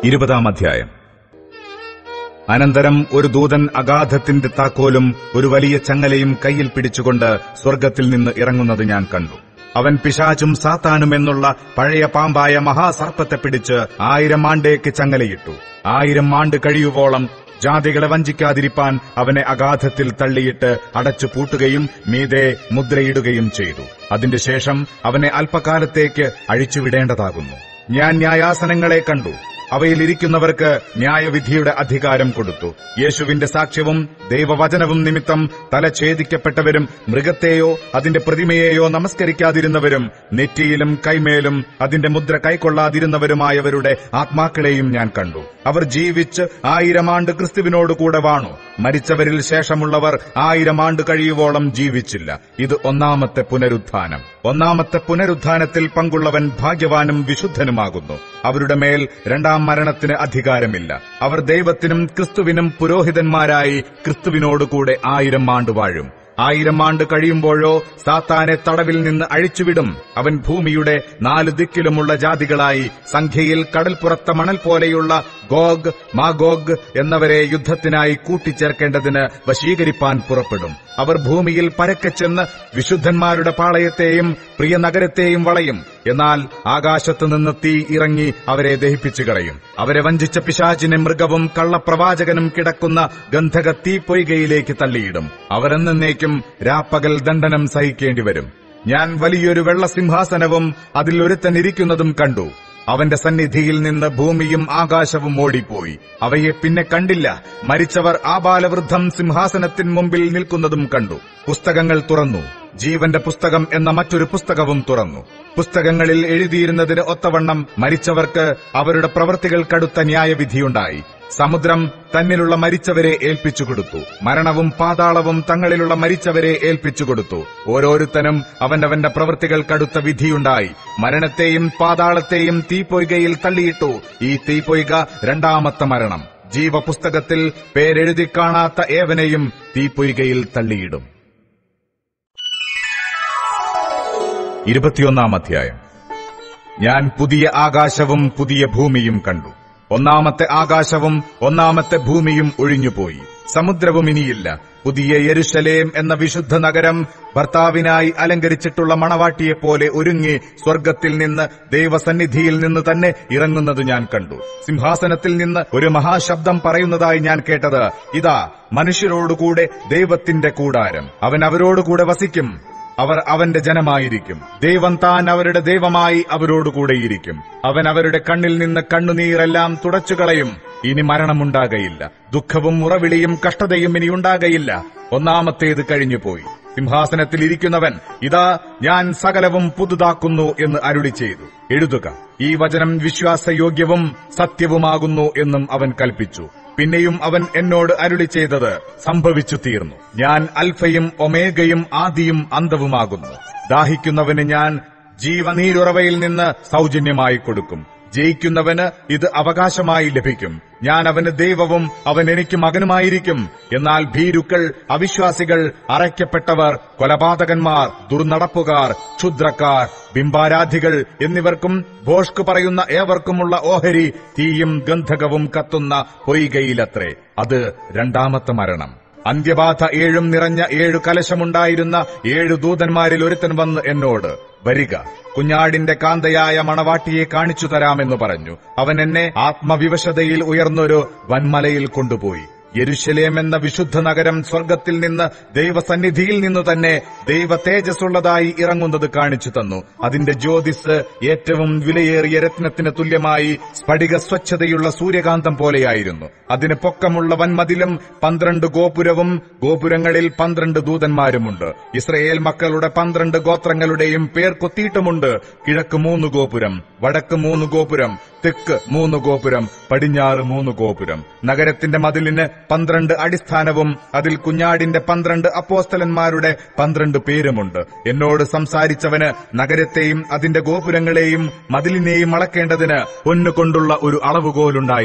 ഇരുപതാം അധ്യായം അനന്തരം ഒരു ദൂതൻ അഗാധത്തിന്റെ താക്കോലും ഒരു വലിയ ചങ്ങലയും കയ്യിൽ പിടിച്ചുകൊണ്ട് സ്വർഗത്തിൽ നിന്ന് ഇറങ്ങുന്നത് ഞാൻ കണ്ടു അവൻ പിശാചും സാത്താനും എന്നുള്ള പഴയ പാമ്പായ മഹാസർപ്പത്തെ പിടിച്ച് ആയിരം ആണ്ടേക്ക് ചങ്ങലയിട്ടു ആയിരം ആണ്ട് കഴിയുവോളം ജാതികളെ വഞ്ചിക്കാതിരിപ്പാൻ അവനെ അഗാധത്തിൽ തള്ളിയിട്ട് അടച്ചു പൂട്ടുകയും മീതെ മുദ്രയിടുകയും ചെയ്തു അതിന്റെ ശേഷം അവനെ അല്പകാലത്തേക്ക് അഴിച്ചുവിടേണ്ടതാകുന്നു ഞാൻ ന്യായാസനങ്ങളെ കണ്ടു അവയിൽ ഇരിക്കുന്നവർക്ക് ന്യായവിധിയുടെ അധികാരം കൊടുത്തു യേശുവിന്റെ സാക്ഷ്യവും ദൈവവചനവും നിമിത്തം തല ഛേദിക്കപ്പെട്ടവരും മൃഗത്തെയോ അതിന്റെ പ്രതിമയെയോ നമസ്കരിക്കാതിരുന്നവരും നെറ്റിയിലും കൈമേലും അതിന്റെ മുദ്ര കൈക്കൊള്ളാതിരുന്നവരുമായവരുടെ ആത്മാക്കളെയും ഞാൻ കണ്ടു അവർ ജീവിച്ച് ആയിരം ആണ്ട് ക്രിസ്തുവിനോട് കൂടെ വാണു മരിച്ചവരിൽ ശേഷമുള്ളവർ ആയിരം ആണ്ട് കഴിയുവോളം ജീവിച്ചില്ല ഇത് ഒന്നാമത്തെ പുനരുത്ഥാനം ഒന്നാമത്തെ പുനരുത്ഥാനത്തിൽ പങ്കുള്ളവൻ ഭാഗ്യവാനും വിശുദ്ധനുമാകുന്നു അവരുടെ മേൽ രണ്ടാം മരണത്തിന് അധികാരമില്ല അവർ ദൈവത്തിനും ക്രിസ്തുവിനും പുരോഹിതന്മാരായി ക്രിസ്തുവിനോടുകൂടെ ആയിരം ആണ്ട് വാഴും ആയിരം ആണ്ട് കഴിയുമ്പോഴോ സാത്താനെ തടവിൽ നിന്ന് അഴിച്ചുവിടും അവൻ ഭൂമിയുടെ നാല് ദിക്കിലുമുള്ള ജാതികളായി സംഖ്യയിൽ കടൽപ്പുറത്ത മണൽ പോലെയുള്ള ഗോഗ് മാഗോഗ് എന്നവരെ യുദ്ധത്തിനായി കൂട്ടിച്ചേർക്കേണ്ടതിന് വശീകരിപ്പാൻ പുറപ്പെടും അവർ ഭൂമിയിൽ പരക്കെ ചെന്ന് വിശുദ്ധന്മാരുടെ പാളയത്തെയും പ്രിയ നഗരത്തെയും വളയും എന്നാൽ ആകാശത്തു നിന്ന് തീ ഇറങ്ങി അവരെ ദഹിപ്പിച്ചു കളയും അവരെ വഞ്ചിച്ച പിശാചിനെ മൃഗവും കള്ളപ്രവാചകനും കിടക്കുന്ന ഗന്ധക തീപ്പൊയ്കയിലേക്ക് തള്ളിയിടും അവരെന്നേക്കും രാപ്പകൽ ദണ്ഡനം സഹിക്കേണ്ടി വരും ഞാൻ വലിയൊരു വെള്ളസിംഹാസനവും അതിൽ ഒരുത്തൻ ഇരിക്കുന്നതും കണ്ടു അവന്റെ സന്നിധിയിൽ നിന്ന് ഭൂമിയും ആകാശവും ഓടിപ്പോയി അവയെ പിന്നെ കണ്ടില്ല മരിച്ചവർ ആബാലവൃദ്ധം സിംഹാസനത്തിൻ മുമ്പിൽ നിൽക്കുന്നതും കണ്ടു പുസ്തകങ്ങൾ തുറന്നു ജീവന്റെ പുസ്തകം എന്ന മറ്റൊരു പുസ്തകവും തുറന്നു പുസ്തകങ്ങളിൽ എഴുതിയിരുന്നതിന് ഒത്തവണ്ണം മരിച്ചവർക്ക് അവരുടെ പ്രവൃത്തികൾക്കടുത്ത ന്യായവിധിയുണ്ടായി സമുദ്രം തന്നിലുള്ള മരിച്ചവരെ ഏൽപ്പിച്ചു കൊടുത്തു മരണവും പാതാളവും തങ്ങളിലുള്ള മരിച്ചവരെ ഏൽപ്പിച്ചു കൊടുത്തു ഓരോരുത്തനും അവനവന്റെ പ്രവൃത്തികൾക്കടുത്ത വിധിയുണ്ടായി മരണത്തെയും പാതാളത്തെയും തീപ്പൊയ്കയിൽ തള്ളിയിട്ടു ഈ തീപ്പൊയ്ക രണ്ടാമത്തെ മരണം ജീവപുസ്തകത്തിൽ പേരെഴുതി കാണാത്ത ഏവനെയും തീപ്പൊയ്കയിൽ തള്ളിയിടും ഇരുപത്തിയൊന്നാം അധ്യായം ഞാൻ പുതിയ ആകാശവും പുതിയ ഭൂമിയും കണ്ടു ഒന്നാമത്തെ ആകാശവും ഒന്നാമത്തെ ഭൂമിയും ഒഴിഞ്ഞുപോയി സമുദ്രവും ഇനിയില്ല പുതിയ യെരുശലേം എന്ന വിശുദ്ധ നഗരം ഭർത്താവിനായി അലങ്കരിച്ചിട്ടുള്ള മണവാട്ടിയെപ്പോലെ ഒരുങ്ങി സ്വർഗത്തിൽ നിന്ന് ദൈവസന്നിധിയിൽ നിന്ന് തന്നെ ഇറങ്ങുന്നത് ഞാൻ കണ്ടു സിംഹാസനത്തിൽ നിന്ന് ഒരു മഹാശബ്ദം പറയുന്നതായി ഞാൻ കേട്ടത് ഇതാ മനുഷ്യരോടുകൂടെ ദൈവത്തിന്റെ കൂടാരം അവൻ അവരോടുകൂടെ വസിക്കും അവർ അവന്റെ ജനമായിരിക്കും ദൈവം താൻ അവരുടെ ദൈവമായി അവരോടുകൂടെയിരിക്കും അവൻ അവരുടെ കണ്ണിൽ നിന്ന് കണ്ണുനീരെല്ലാം തുടച്ചുകളയും ഇനി മരണമുണ്ടാകയില്ല ദുഃഖവും ഉറവിളിയും കഷ്ടതയും ഇനി ഉണ്ടാകയില്ല ഒന്നാമത്തേത് കഴിഞ്ഞുപോയി സിംഹാസനത്തിൽ ഇരിക്കുന്നവൻ ഇതാ ഞാൻ സകലവും പുതുതാക്കുന്നു എന്ന് അരുളി ചെയ്തു എഴുതുക ഈ വചനം വിശ്വാസയോഗ്യവും സത്യവുമാകുന്നു എന്നും അവൻ കൽപ്പിച്ചു പിന്നെയും അവൻ എന്നോട് അരുളി ചെയ്തത് സംഭവിച്ചു തീർന്നു ഞാൻ അൽഫയും ഒമേഗയും ആദിയും അന്തവുമാകുന്നു ദാഹിക്കുന്നവന് ഞാൻ ജീവനീരുറവയിൽ നിന്ന് സൗജന്യമായി കൊടുക്കും ജയിക്കുന്നവന് ഇത് അവകാശമായി ലഭിക്കും ഞാൻ അവന് ദൈവവും അവൻ എനിക്ക് മകനുമായിരിക്കും എന്നാൽ ഭീരുക്കൾ അവിശ്വാസികൾ അറയ്ക്കപ്പെട്ടവർ കൊലപാതകന്മാർ ദുർനടപ്പുകാർ ക്ഷുദ്രക്കാർ ബിംബാരാധികൾ എന്നിവർക്കും ഭോഷ്ക് പറയുന്ന ഏവർക്കുമുള്ള ഓഹരി തീയും ഗന്ധകവും കത്തുന്ന പൊയ്കയിലത്രേ അത് രണ്ടാമത്തെ മരണം അന്ത്യബാധ ഏഴും നിറഞ്ഞ ഏഴു കലശമുണ്ടായിരുന്ന ഏഴു ദൂതന്മാരിൽ ഒരുത്തൻ വന്ന് എന്നോട് വരിക കുഞ്ഞാടിന്റെ കാന്തയായ മണവാട്ടിയെ കാണിച്ചു തരാമെന്ന് പറഞ്ഞു അവൻ എന്നെ ആത്മവിവശതയിൽ ഉയർന്നൊരു വൻമലയിൽ കൊണ്ടുപോയി യെരുശലേം എന്ന വിശുദ്ധ നഗരം സ്വർഗത്തിൽ നിന്ന് ദൈവസന്നിധിയിൽ നിന്നു തന്നെ ദൈവ തേജസ്സുള്ളതായി ഇറങ്ങുന്നത് കാണിച്ചു തന്നു അതിന്റെ ജ്യോതിസ് ഏറ്റവും വിലയേറിയ രത്നത്തിന് തുല്യമായി സ്ഫടിക സ്വച്ഛതയുള്ള സൂര്യകാന്തം പോലെയായിരുന്നു അതിന് പൊക്കമുള്ള വൻമതിലും പന്ത്രണ്ട് ഗോപുരവും ഗോപുരങ്ങളിൽ പന്ത്രണ്ട് ദൂതന്മാരുമുണ്ട് ഇസ്രയേൽ മക്കളുടെ പന്ത്രണ്ട് ഗോത്രങ്ങളുടെയും പേർ കൊത്തിയിട്ടുമുണ്ട് കിഴക്ക് മൂന്ന് ഗോപുരം വടക്ക് മൂന്ന് ഗോപുരം തെക്ക് മൂന്ന് ഗോപുരം പടിഞ്ഞാറ് മൂന്ന് ഗോപുരം നഗരത്തിന്റെ മതിലിന് പന്ത്രണ്ട് അടിസ്ഥാനവും അതിൽ കുഞ്ഞാടിന്റെ പന്ത്രണ്ട് അപ്പോസ്തലന്മാരുടെ പന്ത്രണ്ട് പേരുമുണ്ട് എന്നോട് സംസാരിച്ചവന് നഗരത്തെയും അതിന്റെ ഗോപുരങ്ങളെയും മതിലിനെയും അളക്കേണ്ടതിന് പൊന്നുകൊണ്ടുള്ള ഒരു അളവുകോലുണ്ടായിരുന്നു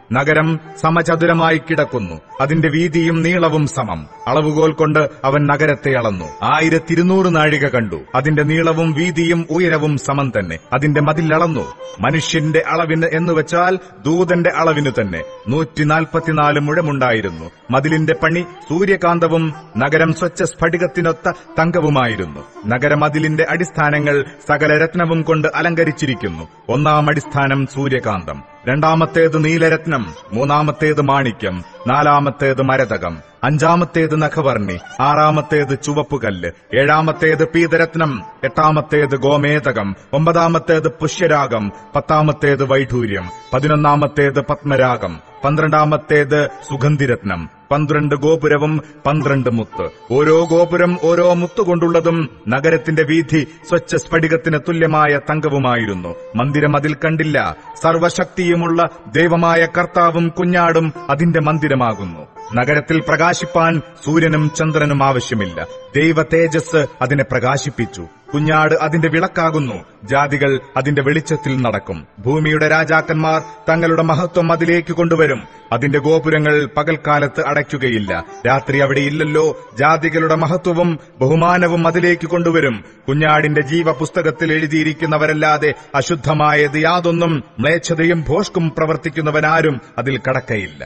നഗരം സമചതുരമായി കിടക്കുന്നു അതിന്റെ വീതിയും നീളവും സമം അളവുകോൽ കൊണ്ട് അവൻ നഗരത്തെ അളന്നു ആയിരത്തിരുന്നൂറ് നാഴിക കണ്ടു അതിന്റെ നീളവും വീതിയും ഉയരവും സമം തന്നെ അതിന്റെ മതിൽ അളന്നു മനുഷ്യന്റെ അളവിന് എന്ന് വെച്ചാൽ ദൂതന്റെ അളവിന് തന്നെ നൂറ്റി നാൽപ്പത്തിനാല് മുഴമുണ്ടായിരുന്നു മതിലിന്റെ പണി സൂര്യകാന്തവും നഗരം സ്വച്ഛ സ്ഫടികത്തിനൊത്ത തങ്കവുമായിരുന്നു നഗരമതിലിന്റെ അടിസ്ഥാനങ്ങൾ സകല രത്നവും കൊണ്ട് അലങ്കരിച്ചിരിക്കുന്നു ഒന്നാം അടിസ്ഥാനം സൂര്യകാന്തം രണ്ടാമത്തേത് നീലരത്നം മൂന്നാമത്തേത് മാണിക്യം നാലാമത്തേത് മരതകം അഞ്ചാമത്തേത് നഖവർണി ആറാമത്തേത് ചുവപ്പുകല്ല് ഏഴാമത്തേത് പീതരത്നം എട്ടാമത്തേത് ഗോമേതകം ഒമ്പതാമത്തേത് പുഷ്യരാഗം പത്താമത്തേത് വൈഢൂര്യം പതിനൊന്നാമത്തേത് പത്മരാഗം പന്ത്രണ്ടാമത്തേത് സുഗന്ധിരത്നം പന്ത്രണ്ട് ഗോപുരവും പന്ത്രണ്ട് മുത്ത് ഓരോ ഗോപുരം ഓരോ മുത്തുകൊണ്ടുള്ളതും നഗരത്തിന്റെ വീഥി സ്വച്ഛ സ്ഫടികത്തിന് തുല്യമായ തങ്കവുമായിരുന്നു മന്ദിരം അതിൽ കണ്ടില്ല സർവശക്തിയുമുള്ള ദൈവമായ കർത്താവും കുഞ്ഞാടും അതിന്റെ മന്ദിരമാകുന്നു നഗരത്തിൽ പ്രകാശിപ്പാൻ സൂര്യനും ചന്ദ്രനും ആവശ്യമില്ല ദൈവ തേജസ് അതിനെ പ്രകാശിപ്പിച്ചു കുഞ്ഞാട് അതിന്റെ വിളക്കാകുന്നു ജാതികൾ അതിന്റെ വെളിച്ചത്തിൽ നടക്കും ഭൂമിയുടെ രാജാക്കന്മാർ തങ്ങളുടെ മഹത്വം അതിലേക്ക് കൊണ്ടുവരും അതിന്റെ ഗോപുരങ്ങൾ പകൽക്കാലത്ത് അടയ്ക്കുകയില്ല രാത്രി അവിടെ ഇല്ലല്ലോ ജാതികളുടെ മഹത്വവും ബഹുമാനവും അതിലേക്ക് കൊണ്ടുവരും കുഞ്ഞാടിന്റെ ജീവ പുസ്തകത്തിൽ എഴുതിയിരിക്കുന്നവരല്ലാതെ അശുദ്ധമായത് യാതൊന്നും മ്ലേച്ഛതയും ഭോഷ്കും പ്രവർത്തിക്കുന്നവനാരും അതിൽ കടക്കയില്ല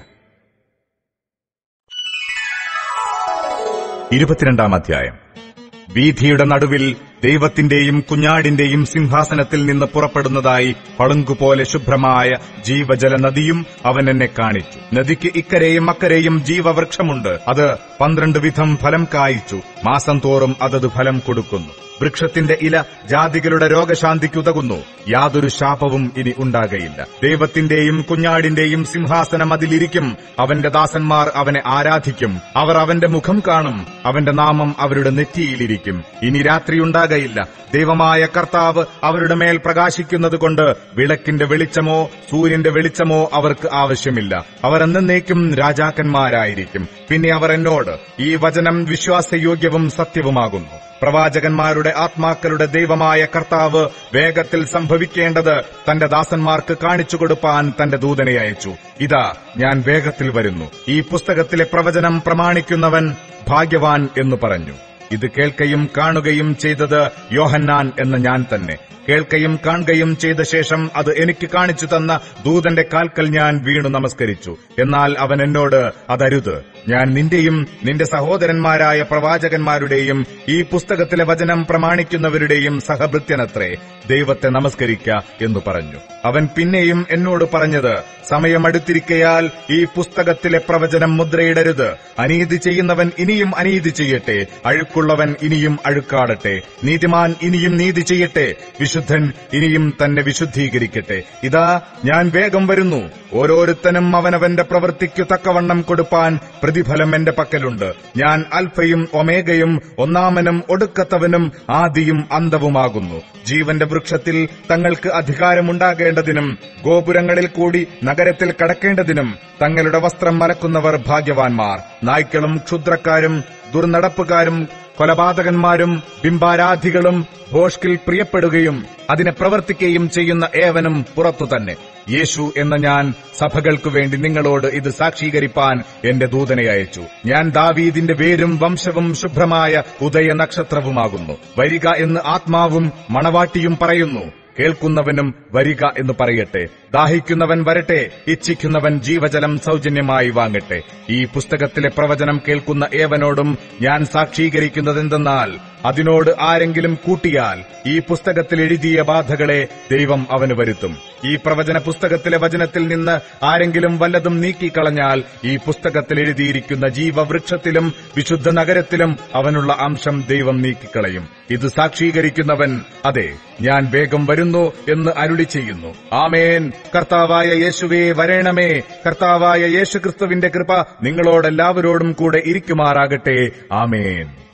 ഇരുപത്തിരണ്ടാം അധ്യായം വീഥിയുടെ നടുവിൽ ദൈവത്തിന്റെയും കുഞ്ഞാടിന്റെയും സിംഹാസനത്തിൽ നിന്ന് പുറപ്പെടുന്നതായി പളുങ്കുപോലെ ശുഭ്രമായ ജീവജല നദിയും അവൻ എന്നെ കാണിച്ചു നദിക്ക് ഇക്കരെയും അക്കരെയും ജീവവൃക്ഷമുണ്ട് അത് പന്ത്രണ്ട് വിധം ഫലം കായ്ച്ചു മാസം തോറും അതത് ഫലം കൊടുക്കുന്നു വൃക്ഷത്തിന്റെ ഇല ജാതികളുടെ രോഗശാന്തിക്കുതകുന്നു യാതൊരു ശാപവും ഇനി ഉണ്ടാകയില്ല ദൈവത്തിന്റെയും കുഞ്ഞാടിന്റെയും സിംഹാസനം അതിലിരിക്കും അവന്റെ ദാസന്മാർ അവനെ ആരാധിക്കും അവർ അവന്റെ മുഖം കാണും അവന്റെ നാമം അവരുടെ നെറ്റിയിലിരിക്കും ഇനി രാത്രിയുണ്ടാകയില്ല ദൈവമായ കർത്താവ് അവരുടെ മേൽ പ്രകാശിക്കുന്നത് കൊണ്ട് വിളക്കിന്റെ വെളിച്ചമോ സൂര്യന്റെ വെളിച്ചമോ അവർക്ക് ആവശ്യമില്ല അവർ എന്നേക്കും രാജാക്കന്മാരായിരിക്കും പിന്നെ അവർ എന്നോട് ഈ വചനം വിശ്വാസയോഗ്യവും സത്യവുമാകുന്നു പ്രവാചകന്മാരുടെ ആത്മാക്കളുടെ ദൈവമായ കർത്താവ് വേഗത്തിൽ സംഭവിക്കേണ്ടത് തന്റെ ദാസന്മാർക്ക് കാണിച്ചു കൊടുപ്പാൻ തന്റെ ദൂതനെ അയച്ചു ഇതാ ഞാൻ വേഗത്തിൽ വരുന്നു ഈ പുസ്തകത്തിലെ പ്രവചനം പ്രമാണിക്കുന്നവൻ ഭാഗ്യവാൻ എന്ന് പറഞ്ഞു ഇത് കേൾക്കയും കാണുകയും ചെയ്തത് യോഹന്നാൻ എന്ന ഞാൻ തന്നെ കേൾക്കയും കാണുകയും ചെയ്ത ശേഷം അത് എനിക്ക് കാണിച്ചു തന്ന ദൂതന്റെ കാൽക്കൽ ഞാൻ വീണു നമസ്കരിച്ചു എന്നാൽ അവൻ എന്നോട് അതരുത് ഞാൻ നിന്റെയും നിന്റെ സഹോദരന്മാരായ പ്രവാചകന്മാരുടെയും ഈ പുസ്തകത്തിലെ വചനം പ്രമാണിക്കുന്നവരുടെയും സഹഭൃത്യനത്രേ ദൈവത്തെ നമസ്കരിക്ക എന്ന് പറഞ്ഞു അവൻ പിന്നെയും എന്നോട് പറഞ്ഞത് സമയമടുത്തിരിക്കയാൽ ഈ പുസ്തകത്തിലെ പ്രവചനം മുദ്രയിടരുത് അനീതി ചെയ്യുന്നവൻ ഇനിയും അനീതി ചെയ്യട്ടെ അഴുക്കുള്ളവൻ ഇനിയും അഴുക്കാടട്ടെ നീതിമാൻ ഇനിയും നീതി ചെയ്യട്ടെ വിശുദ്ധൻ ഇനിയും തന്നെ വിശുദ്ധീകരിക്കട്ടെ ഇതാ ഞാൻ വേഗം വരുന്നു ഓരോരുത്തനും അവനവന്റെ പ്രവൃത്തിക്കു തക്കവണ്ണം കൊടുപ്പാൻ പ്രതിഫലം എന്റെ പക്കലുണ്ട് ഞാൻ അൽഫയും ഒമേഗയും ഒന്നാമനും ഒടുക്കത്തവനും ആദിയും അന്തവുമാകുന്നു ജീവന്റെ വൃക്ഷത്തിൽ തങ്ങൾക്ക് അധികാരമുണ്ടാകേണ്ടതിനും ഗോപുരങ്ങളിൽ കൂടി നഗരത്തിൽ കടക്കേണ്ടതിനും തങ്ങളുടെ വസ്ത്രം മലക്കുന്നവർ ഭാഗ്യവാൻമാർ നായ്ക്കളും ക്ഷുദ്രക്കാരും ദുർനടപ്പുകാരും കൊലപാതകന്മാരും ബിംബാരാധികളും ഭോഷ്കിൽ പ്രിയപ്പെടുകയും അതിനെ പ്രവർത്തിക്കുകയും ചെയ്യുന്ന ഏവനും പുറത്തു തന്നെ യേശു എന്ന ഞാൻ സഭകൾക്കു വേണ്ടി നിങ്ങളോട് ഇത് സാക്ഷീകരിപ്പാൻ എന്റെ ദൂതനെ അയച്ചു ഞാൻ ദാവീദിന്റെ വേരും വംശവും ശുഭ്രമായ ഉദയ നക്ഷത്രവുമാകുന്നു വരിക എന്ന് ആത്മാവും മണവാട്ടിയും പറയുന്നു കേൾക്കുന്നവനും വരിക എന്ന് പറയട്ടെ ദാഹിക്കുന്നവൻ വരട്ടെ ഇച്ഛിക്കുന്നവൻ ജീവജലം സൗജന്യമായി വാങ്ങട്ടെ ഈ പുസ്തകത്തിലെ പ്രവചനം കേൾക്കുന്ന ഏവനോടും ഞാൻ സാക്ഷീകരിക്കുന്നതെന്തെന്നാൽ അതിനോട് ആരെങ്കിലും കൂട്ടിയാൽ ഈ പുസ്തകത്തിൽ എഴുതിയ ബാധകളെ ദൈവം അവന് വരുത്തും ഈ പ്രവചന പുസ്തകത്തിലെ വചനത്തിൽ നിന്ന് ആരെങ്കിലും വല്ലതും നീക്കിക്കളഞ്ഞാൽ ഈ പുസ്തകത്തിൽ എഴുതിയിരിക്കുന്ന ജീവവൃക്ഷത്തിലും വിശുദ്ധ നഗരത്തിലും അവനുള്ള അംശം ദൈവം നീക്കിക്കളയും ഇത് സാക്ഷീകരിക്കുന്നവൻ അതെ ഞാൻ വേഗം വരുന്നു എന്ന് അരുളി ചെയ്യുന്നു ആമേൻ കർത്താവായ യേശുവേ വരേണമേ കർത്താവായ യേശുക്രിസ്തുവിന്റെ കൃപ നിങ്ങളോടെല്ലാവരോടും കൂടെ ഇരിക്കുമാറാകട്ടെ ആമേൻ